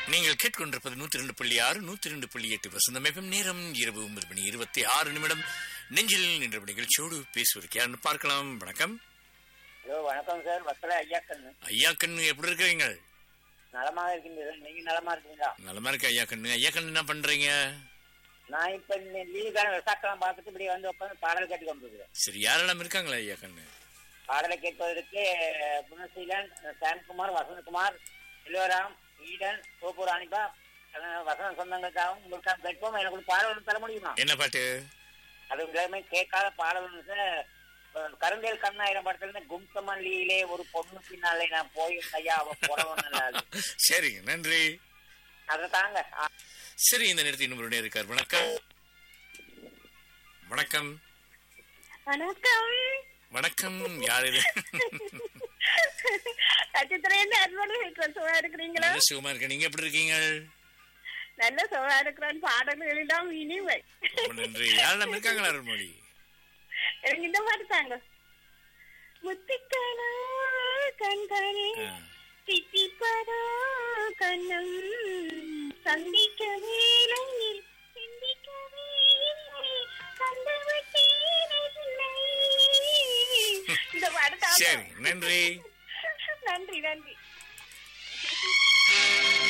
நீங்கள் கேட்கொண்டிருப்பது நூத்தி ரெண்டு புள்ளி ஆறு நூத்தி ரெண்டு புள்ளி எட்டு வசந்தம் எஃப்எம் நேரம் இரவு ஒன்பது மணி இருபத்தி ஆறு நிமிடம் நெஞ்சில் நின்ற நிகழ்ச்சியோடு பேசுவதற்கு யாருன்னு பார்க்கலாம் வணக்கம் ஹலோ வணக்கம் சார் வசல ஐயா கண்ணு ஐயா கண்ணு எப்படி இருக்கிறீங்க நலமாக இருக்கின்றீர்கள் நீங்க நலமா இருக்கீங்களா நலமா இருக்கு ஐயா கண்ணு ஐயா கண்ணு என்ன பண்றீங்க நான் இப்ப இந்த லீவுக்கான விசாக்கெல்லாம் பார்த்துட்டு இப்படி வந்து உட்காந்து பாடல் கேட்டு கொண்டிருக்கிறேன் சரி யாரெல்லாம் இருக்காங்களா ஐயா கண்ணு பாடலை கேட்பதற்கு குணசீலன் சாம்குமார் வசந்தகுமார் செல்வராம் ஈடன் கோபூர் அனிபா அஹ், வசந்த சொந்தங்களுக்காகவும் உங்களுக்காக கேட்போம் எனக்கு ஒரு பாடல் ஒன்று தர முடியுமா என்ன பாட்டு அது எல்லாமே கேட்காத பாடல் ஒன்று சார் அஹ், கருந்தேல் கண்ணாயிரம் படத்துல இருந்து கும்சமல்லியிலே ஒரு பொண்ணு பின்னாலே நான் போய் ஐயா அவ புடவன் சரிங்க நன்றி அதை தாங்க ஆ, சரி இந்த நேரத்தில் இன்னொரு இருக்கார் வணக்கம் வணக்கம் வணக்கம் வணக்கம் யார் இது நட்சத்திரம் அன்போடு இருக்கிறேன் சுகமா இருக்கிறீங்களா நல்ல சுகமா இருக்க நீங்க எப்படி இருக்கீங்க நல்ல சுகமா இருக்கிறேன் பாடல்கள் எல்லாம் இனிமை ரொம்ப நன்றி யாரெல்லாம் இருக்காங்களா அருள்மொழி எனக்கு இந்த மாதிரி தாங்க முத்திக்கணா கண்களே ஆ. தித்திப்பதோ கண்ணம் சந்திக்க வேளையில் சிந்திக்கவே இல்லை கண்டுவிட்டேனே இல்லை. இந்த பாட்டு தாங்க. சரி நன்றி நன்றி நன்றி